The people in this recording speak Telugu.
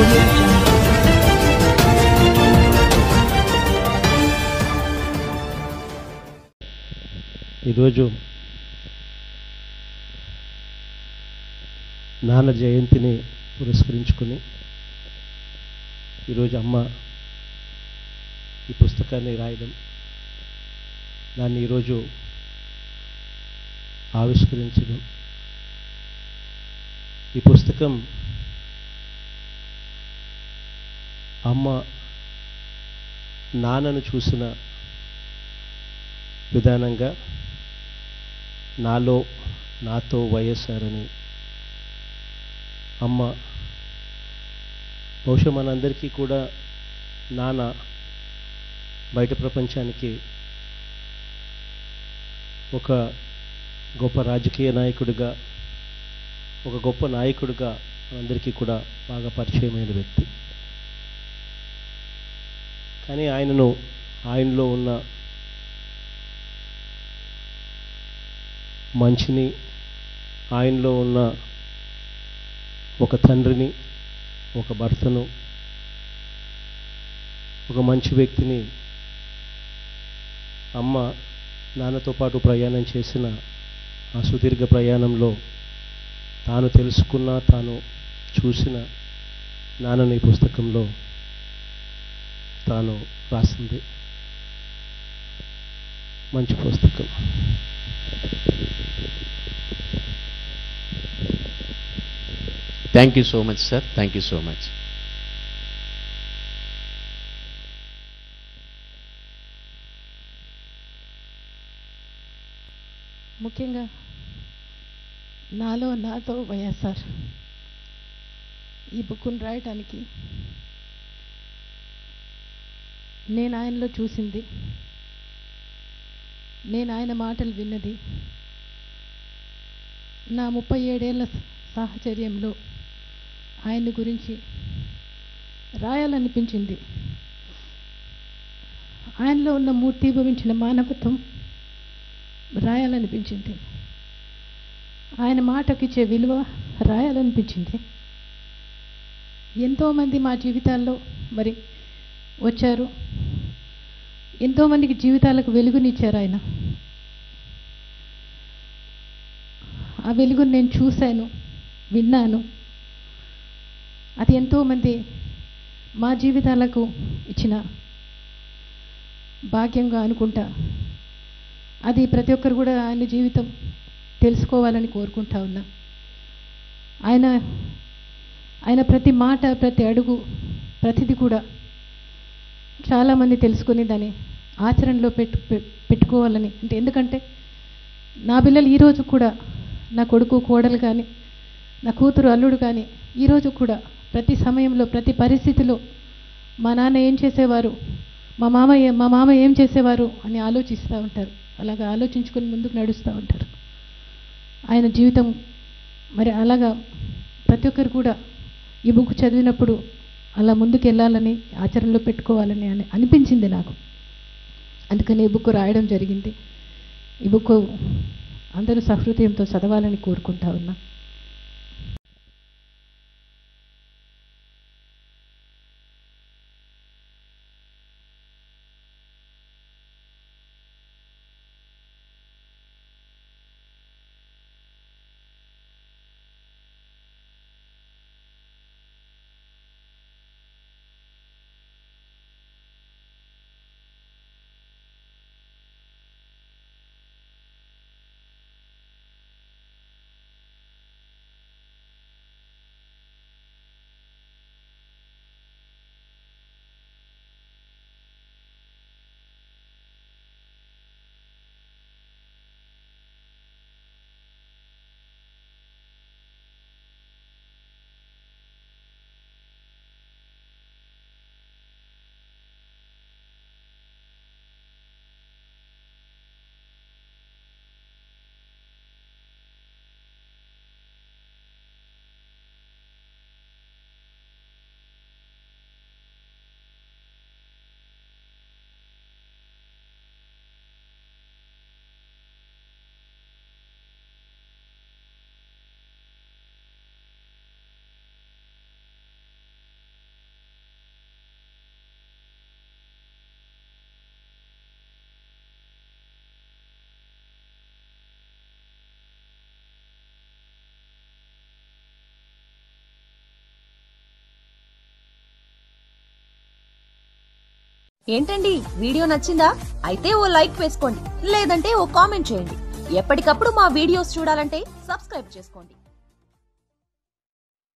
audio jungle. ఈరోజు నాన్న జయంతిని పురస్కరించుకొని ఈరోజు అమ్మ ఈ పుస్తకాన్ని రాయడం దాన్ని ఈరోజు ఆవిష్కరించడం ఈ పుస్తకం అమ్మ నాన్నను చూసిన విధానంగా నాలో నాతో వైఎస్ఆర్ అని అమ్మ బహుశా మనందరికీ కూడా నాన్న బయట ప్రపంచానికి ఒక గొప్ప రాజకీయ నాయకుడిగా ఒక గొప్ప నాయకుడిగా మనందరికీ కూడా బాగా పరిచయమైన వ్యక్తి కానీ ఆయనను ఆయనలో ఉన్న మంచిని ఆయనలో ఉన్న ఒక తండ్రిని ఒక భర్తను ఒక మంచి వ్యక్తిని అమ్మ నాన్నతో పాటు ప్రయాణం చేసిన ఆ సుదీర్ఘ ప్రయాణంలో తాను తెలుసుకున్న తాను చూసిన నాన్నని ఈ పుస్తకంలో తాను రాసింది మంచి పుస్తకం thank you so much sir thank you so much ముఖ్యంగా నాలో నాతో వైఎస్ఆర్ ఈ బుక్ను రాయటానికి నేను ఆయనలో చూసింది నేను ఆయన మాటలు విన్నది నా ముప్పై ఏడేళ్ల సాహచర్యంలో ఆయన గురించి రాయాలనిపించింది ఆయనలో ఉన్న మూర్తీభవించిన మానవత్వం రాయాలనిపించింది ఆయన మాటకిచ్చే విలువ రాయాలనిపించింది ఎంతోమంది మా జీవితాల్లో మరి వచ్చారు ఎంతోమందికి జీవితాలకు వెలుగునిచ్చారు ఆయన ఆ వెలుగును నేను చూశాను విన్నాను అది ఎంతోమంది మా జీవితాలకు ఇచ్చిన భాగ్యంగా అనుకుంటా అది ప్రతి ఒక్కరు కూడా ఆయన జీవితం తెలుసుకోవాలని కోరుకుంటా ఉన్నా ఆయన ఆయన ప్రతి మాట ప్రతి అడుగు ప్రతిది కూడా చాలామంది తెలుసుకుని దాన్ని ఆచరణలో పెట్టు పె- పెట్టుకోవాలని అంటే ఎందుకంటే నా పిల్లలు ఈరోజు కూడా నా కొడుకు కోడలు కానీ నా కూతురు అల్లుడు కానీ ఈరోజు కూడా ప్రతి సమయంలో ప్రతి పరిస్థితిలో మా నాన్న ఏం చేసేవారు మా మామ ఏ- మా మామ ఏం చేసేవారు అని ఆలోచిస్తూ ఉంటారు అలాగా ఆలోచించుకొని ముందుకు నడుస్తూ ఉంటారు ఆయన జీవితం మరి అలాగా ప్రతి ఒక్కరు కూడా ఈ బుక్ చదివినప్పుడు అలా ముందుకు వెళ్ళాలని ఆచరణలో పెట్టుకోవాలని అని అనిపించింది నాకు అందుకని ఈ బుక్ రాయడం జరిగింది ఈ బుక్ అందరూ సహృదయంతో చదవాలని కోరుకుంటా ఉన్నా ఏంటండి వీడియో నచ్చిందా అయితే ఓ లైక్ వేసుకోండి లేదంటే ఓ కామెంట్ చేయండి ఎప్పటికప్పుడు మా వీడియోస్ చూడాలంటే సబ్స్క్రైబ్ చేసుకోండి